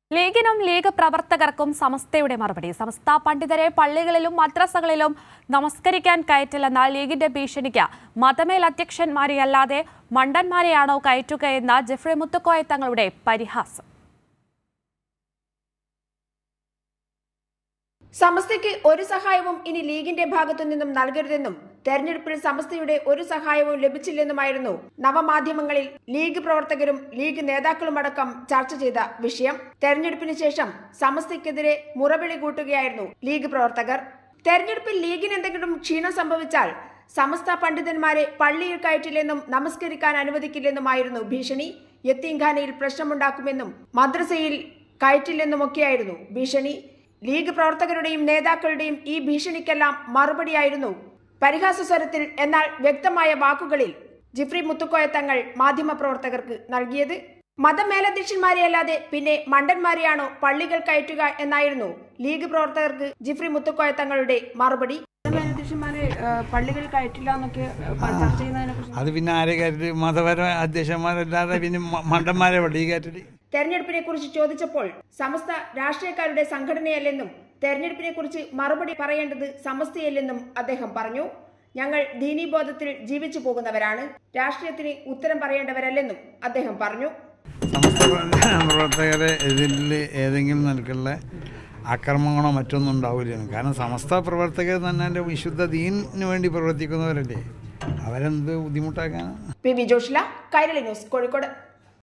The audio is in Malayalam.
ലീഗിനും ലീഗ് പ്രവർത്തകർക്കും സമസ്തയുടെ മറുപടി സമസ്ത പണ്ഡിതരെ പള്ളികളിലും മദ്രസകളിലും നമസ്കരിക്കാൻ കയറ്റില്ലെന്ന ലീഗിന്റെ ഭീഷണിക്ക് മതമേൽ അധ്യക്ഷന്മാരെയല്ലാതെ മണ്ടന്മാരെയാണോ കയറ്റുകയെന്ന ജെഫ്രി മുത്തുക്കോയ തങ്ങളുടെ പരിഹാസം സമസ്തയ്ക്ക് ഒരു സഹായവും ഇനി ലീഗിന്റെ ഭാഗത്തു നിന്നും നൽകരുതെന്നും തെരഞ്ഞെടുപ്പിൽ സമസ്തയുടെ ഒരു സഹായവും ലഭിച്ചില്ലെന്നുമായിരുന്നു നവമാധ്യമങ്ങളിൽ ലീഗ് പ്രവർത്തകരും ലീഗ് നേതാക്കളുമടക്കം ചർച്ച ചെയ്ത വിഷയം തെരഞ്ഞെടുപ്പിന് ശേഷം സമസ്തയ്ക്കെതിരെ മുറവിളി കൂട്ടുകയായിരുന്നു ലീഗ് പ്രവർത്തകർ തെരഞ്ഞെടുപ്പിൽ ലീഗിന് എന്തെങ്കിലും ക്ഷീണം സംഭവിച്ചാൽ സമസ്ത പണ്ഡിതന്മാരെ പള്ളിയിൽ കയറ്റില്ലെന്നും നമസ്കരിക്കാൻ അനുവദിക്കില്ലെന്നുമായിരുന്നു ഭീഷണി യത്തീംഖാനയിൽ പ്രശ്നമുണ്ടാക്കുമെന്നും മദ്രസയിൽ കയറ്റില്ലെന്നുമൊക്കെയായിരുന്നു ഭീഷണി ലീഗ് പ്രവർത്തകരുടെയും നേതാക്കളുടെയും ഈ ഭീഷണിക്കെല്ലാം മറുപടിയായിരുന്നു പരിഹാസ സ്വരത്തിൽ എന്നാൽ വ്യക്തമായ വാക്കുകളിൽ ജിഫ്രി മുത്തുക്കോയ തങ്ങൾ മാധ്യമപ്രവർത്തകർക്ക് നൽകിയത് മതമേലധ്യക്ഷന്മാരെ അല്ലാതെ പിന്നെ മണ്ടന്മാരെയാണോ പള്ളികൾ കയറ്റുക എന്നായിരുന്നു ലീഗ് പ്രവർത്തകർക്ക് ജിഫ്രി മുത്തുക്കോയ തങ്ങളുടെ മറുപടി മതമേലധ്യക്ഷന്മാരെ പള്ളികൾ കയറ്റില്ല എന്നൊക്കെ ചർച്ച ചെയ്യുന്നതിനെ അത് പിന്നെ ആരെ കയറ്റി മതപര അധ്യക്ഷന്മാരല്ലാതെ പിന്നെ മ- മണ്ടന്മാരെ വള്ളി കയറ്റല് തെരഞ്ഞെടുപ്പിനെ കുറിച്ച് ചോദിച്ചപ്പോൾ സമസ്ത രാഷ്ട്രീയക്കാരുടെ സംഘടനയല്ലെന്നും തെരഞ്ഞെടുപ്പിനെ കുറിച്ച് മറുപടി പറയേണ്ടത് സമസ്തയല്ലെന്നും അദ്ദേഹം പറഞ്ഞു ഞങ്ങൾ ദീനീബോധത്തിൽ ജീവിച്ചു പോകുന്നവരാണ് രാഷ്ട്രീയത്തിന് ഉത്തരം പറയേണ്ടവരല്ലെന്നും അദ്ദേഹം പറഞ്ഞു സമസ്ത പ്രവർത്തകരെ ഇതിൽ ഏതെങ്കിലും നിലക്കുള്ള ആക്രമണങ്ങളോ മറ്റൊന്നും ഉണ്ടാവില്ല കാരണം സമസ്ത പ്രവർത്തകർ തന്നെ എൻ്റെ വിശുദ്ധ ദീനിന് വേണ്ടി പ്രവർത്തിക്കുന്നവരല്ലേ അവരെന്ത് ബുദ്ധിമുട്ടാക്കാനാണ് P V Joshila Kairali news Kozhikode